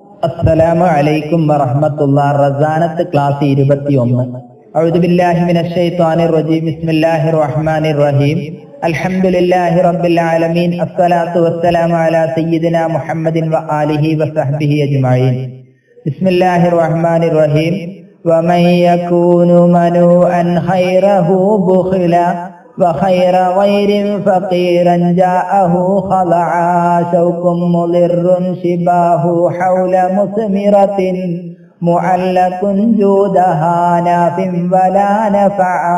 അസ്സലാമു അലൈക്കും വറഹ്മത്തുള്ള റസാനത്ത് ക്ലാസ് ഇരുപത്തിയൊന്ന് أعوذ بالله من الشيطان الرجيم بسم الله الرحمن الرحيم الحمد لله رب العالمين الصلاة والسلام على سيدنا محمد وآله وصحبه أجمعين بسم الله الرحمن الرحيم ومن يكون منوءا خيره بخلا وخير غير فقيرا جاءه خضعا شوك مضر شباه حول مثمرة معلق جودها ناف ولا نفعا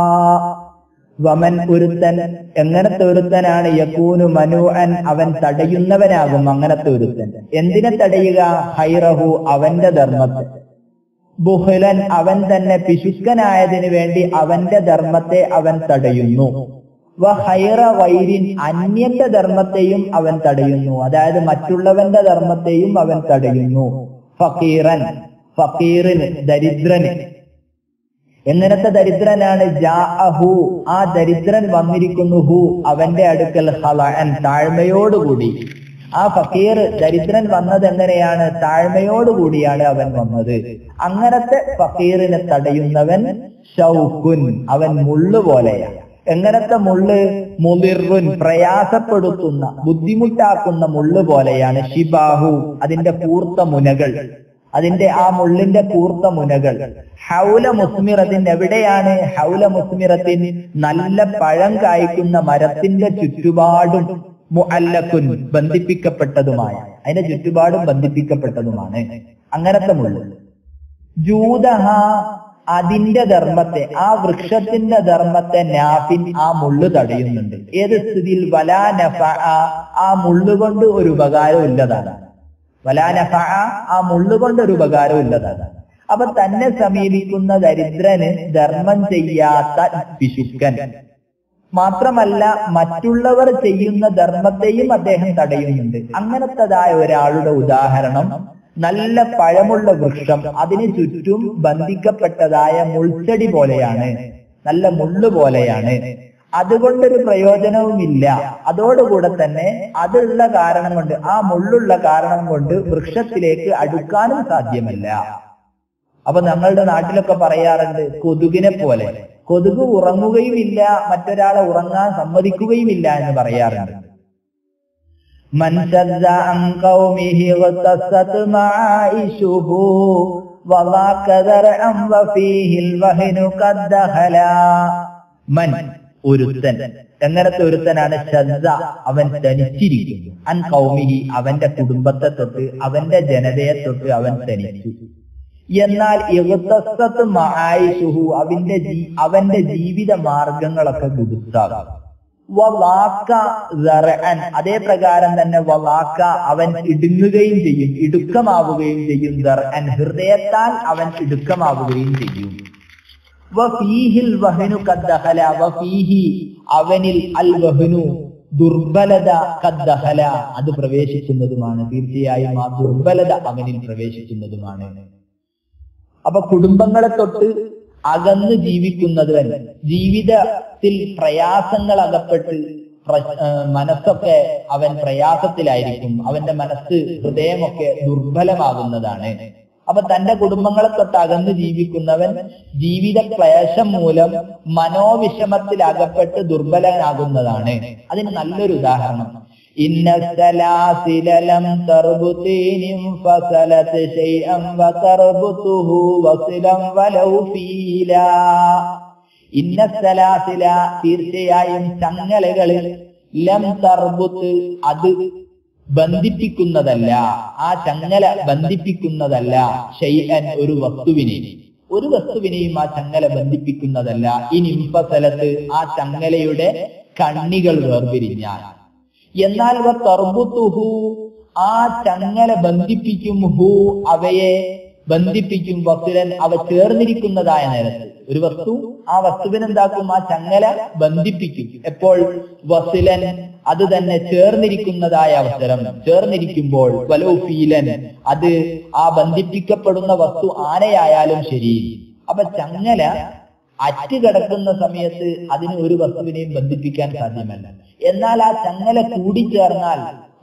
വമൻ ഒരുത്തൻ എങ്ങനത്തെ ഒരുത്തനാണ് യക്കൂനു മനുഅൻ അവൻ തടയുന്നവനാകും അങ്ങനത്തെ ഒരുത്തൻ എന്തിനെ തടയുക ഹൈറഹു അവന്റെ ധർമ്മത്തെ ബുഹലൻ അവൻ തന്നെ പിശുക്കനായതിനു വേണ്ടി അവന്റെ ധർമ്മത്തെ അവൻ തടയുന്നു വ ഹൈറ വൈരിൻ അന്യന്റെ ധർമ്മത്തെയും അവൻ തടയുന്നു അതായത് മറ്റുള്ളവന്റെ ധർമ്മത്തെയും അവൻ തടയുന്നു ഫക്കീറൻ ഫക്കീറിന് ദരിദ്രന് എങ്ങനത്തെ ദരിദ്രനാണ് ജാഅഹു ആ ദരിദ്രൻ വന്നിരിക്കുന്നു ഹു അവന്റെ അടുക്കൽ ഹലഅൻ താഴ്മയോടുകൂടി ആ ഫക്കീർ ദരിദ്രൻ വന്നത് എങ്ങനെയാണ് താഴ്മയോടുകൂടിയാണ് അവൻ വന്നത് അങ്ങനത്തെ ഫക്കീറിനെ തടയുന്നവൻ ഷൗക്കുൻ അവൻ മുള്ളു പോലെയാണ് എങ്ങനത്തെ മുള്ള് മുതിർറുൻ പ്രയാസപ്പെടുത്തുന്ന ബുദ്ധിമുട്ടാക്കുന്ന മുള്ളു പോലെയാണ് ഷിബാഹു അതിന്റെ കൂർത്ത മുനകൾ അതിന്റെ ആ മുള്ളിന്റെ കൂർത്ത മുനകൾ ഹൗല മുസ്മിറത്തിൻ എവിടെയാണ് ഹൗല മുസ്മിറത്തിൻ നല്ല പഴം കായ്ക്കുന്ന മരത്തിന്റെ ചുറ്റുപാടും മുഅല്ലക്കുൻ ബന്ധിപ്പിക്കപ്പെട്ടതുമായ അതിന്റെ ചുറ്റുപാടും ബന്ധിപ്പിക്കപ്പെട്ടതുമാണ് അങ്ങനത്തെ മുള്ളു ജൂതഹ അതിന്റെ ധർമ്മത്തെ ആ വൃക്ഷത്തിന്റെ ധർമ്മത്തെ നാഫിൻ ആ മുള്ളു തടയുന്നുണ്ട് ഏത് സ്ഥിതിയിൽ വലാ നഫ ആ മുള്ളുകൊണ്ട് ഒരു ഉപകാരം ഇല്ലതാണ് വലാ നഫ ആ മുള്ളുകൊണ്ട് ഒരു ഉപകാരം ഇല്ലതാണ് അപ്പൊ തന്നെ സമീപിക്കുന്ന ദരിദ്രന് ധർമ്മം ചെയ്യാത്ത പിശുക്കൻ മാത്രമല്ല മറ്റുള്ളവർ ചെയ്യുന്ന ധർമ്മത്തെയും അദ്ദേഹം തടയുന്നുണ്ട് അങ്ങനത്തതായ ഒരാളുടെ ഉദാഹരണം നല്ല പഴമുള്ള വൃക്ഷം അതിന് ചുറ്റും ബന്ധിക്കപ്പെട്ടതായ മുൾച്ചെടി പോലെയാണ് നല്ല മുള്ളു പോലെയാണ് അതുകൊണ്ടൊരു പ്രയോജനവുമില്ല അതോടുകൂടെ തന്നെ അതുള്ള കാരണം കൊണ്ട് ആ മുള്ളുള്ള കാരണം കൊണ്ട് വൃക്ഷത്തിലേക്ക് അടുക്കാനും സാധ്യമല്ല അപ്പൊ ഞങ്ങളുടെ നാട്ടിലൊക്കെ പറയാറുണ്ട് കൊതുകിനെ പോലെ കൊതുക് ഉറങ്ങുകയുമില്ല മറ്റൊരാളെ ഉറങ്ങാൻ സമ്മതിക്കുകയുമില്ല എന്ന് പറയാറുണ്ട് من شذ عن قومه اغتصت معائشه وضاق ذرعا وفيه الوهن قد دخلا من ഒരുത്തൻ എങ്ങനത്തെ ഒരുത്തനാണ് ശ്രദ്ധ അവൻ തനിച്ചിരിക്കുന്നു അൻ കൗമിഹി അവന്റെ കുടുംബത്തെ തൊട്ട് അവന്റെ ജനതയെ തൊട്ട് അവൻ തനിച്ചു എന്നാൽ ഇവത്തസ്സത്ത് മഹായിഷുഹു അവന്റെ അവന്റെ ജീവിത മാർഗങ്ങളൊക്കെ ഗുരുത്താകും വലാക്ക അതേ പ്രകാരം തന്നെ വലാക്ക അവൻ ഇടുങ്ങുകയും ചെയ്യും ഇടുക്കമാവുകയും ചെയ്യും ദർഅൻ ഹൃദയത്താൽ അവൻ ഇടുക്കമാവുകയും ചെയ്യും വഫീഹിൽ വഹനു കദ്ദഹല വഫീഹി അവനിൽ അൽ വഹനു ദുർബലത കദ്ദഹല അത് പ്രവേശിക്കുന്നതുമാണ് തീർച്ചയായും ആ ദുർബലത അവനിൽ പ്രവേശിക്കുന്നതുമാണ് അപ്പൊ കുടുംബങ്ങളെ തൊട്ട് അകന്ന് ജീവിക്കുന്നവൻ ജീവിതത്തിൽ പ്രയാസങ്ങൾ അകപ്പെട്ട് മനസ്സൊക്കെ അവൻ പ്രയാസത്തിലായിരിക്കും അവന്റെ മനസ്സ് ഹൃദയമൊക്കെ ദുർബലമാകുന്നതാണ് അപ്പൊ തന്റെ കുടുംബങ്ങളെ തൊട്ട് അകന്ന് ജീവിക്കുന്നവൻ ജീവിത ക്ലേശം മൂലം മനോവിഷമത്തിൽ അകപ്പെട്ട് ദുർബലനാകുന്നതാണ് അതിന് നല്ലൊരു ഉദാഹരണം إن السلاسل لم تربطين انفصلت شيئا وتربطه وصلا ولو فيلا ഇന്ന സലാസില തീർച്ചയായും ചങ്ങലകളിൽ ലം തർബുത്ത് അത് ബന്ധിപ്പിക്കുന്നതല്ല ആ ചങ്ങല ബന്ധിപ്പിക്കുന്നതല്ല ഷെയ്അൻ ഒരു വസ്തുവിനെ ഒരു വസ്തുവിനെയും ആ ചങ്ങല ബന്ധിപ്പിക്കുന്നതല്ല ഇനി ഇമ്പസലത്ത് ആ ചങ്ങലയുടെ കണ്ണികൾ വേർപിരിഞ്ഞാൽ എന്നാൽ തർബുത്തുഹു ആ ചങ്ങല ബന്ധിപ്പിക്കും ഹു അവയെ ബന്ധിപ്പിക്കും വസുരൻ അവ ചേർന്നിരിക്കുന്നതായ നേരത്ത് ഒരു വസ്തു ആ വസ്തുവിനെന്താക്കും ആ ചങ്ങല ബന്ധിപ്പിക്കും എപ്പോൾ വസുലൻ അത് തന്നെ ചേർന്നിരിക്കുന്നതായ അവസരം ചേർന്നിരിക്കുമ്പോൾ വലൗഫീലൻ അത് ആ ബന്ധിപ്പിക്കപ്പെടുന്ന വസ്തു ആനയായാലും ശരി അപ്പൊ ചങ്ങല അറ്റ് കിടക്കുന്ന സമയത്ത് അതിന് ഒരു വസ്തുവിനെയും ബന്ധിപ്പിക്കാൻ സാധ്യമല്ല എന്നാൽ ആ ചങ്ങല കൂടിച്ചേർന്നാൽ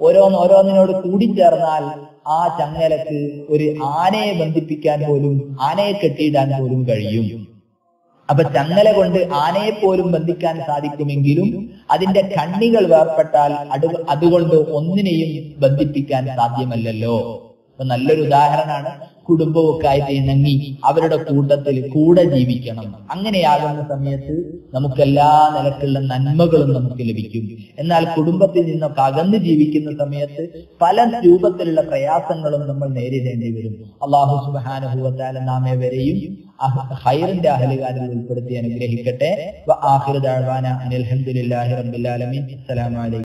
ഓരോന്ന് ഓരോന്നിനോട് കൂടിച്ചേർന്നാൽ ആ ചങ്ങലക്ക് ഒരു ആനയെ ബന്ധിപ്പിക്കാൻ പോലും ആനയെ കെട്ടിയിടാൻ പോലും കഴിയും അപ്പൊ ചങ്ങല കൊണ്ട് ആനയെ പോലും ബന്ധിക്കാൻ സാധിക്കുമെങ്കിലും അതിന്റെ കണ്ണികൾ വേർപ്പെട്ടാൽ അത് അതുകൊണ്ട് ഒന്നിനെയും ബന്ധിപ്പിക്കാൻ സാധ്യമല്ലല്ലോ അപ്പൊ നല്ലൊരു ഉദാഹരണമാണ് കുടുംബമൊക്കെ ആയിട്ട് ഇണങ്ങി അവരുടെ കൂട്ടത്തിൽ കൂടെ ജീവിക്കണം അങ്ങനെയാകുന്ന സമയത്ത് നമുക്ക് എല്ലാ നിലക്കുള്ള നന്മകളും നമുക്ക് ലഭിക്കും എന്നാൽ കുടുംബത്തിൽ നിന്നൊക്കെ അകന്ന് ജീവിക്കുന്ന സമയത്ത് പല രൂപത്തിലുള്ള പ്രയാസങ്ങളും നമ്മൾ നേരിടേണ്ടി വരും അള്ളാഹു സുബാനുഭവത്താല നാം ഏവരെയും ഹൈറിന്റെ അഹലുകാരിൽ ഉൾപ്പെടുത്തി അനുഗ്രഹിക്കട്ടെ അനിൽ അലഹമുല്ലാഹി റബ്ബിൽ ആലമീൻ അസ്സലാമു അലൈക്കും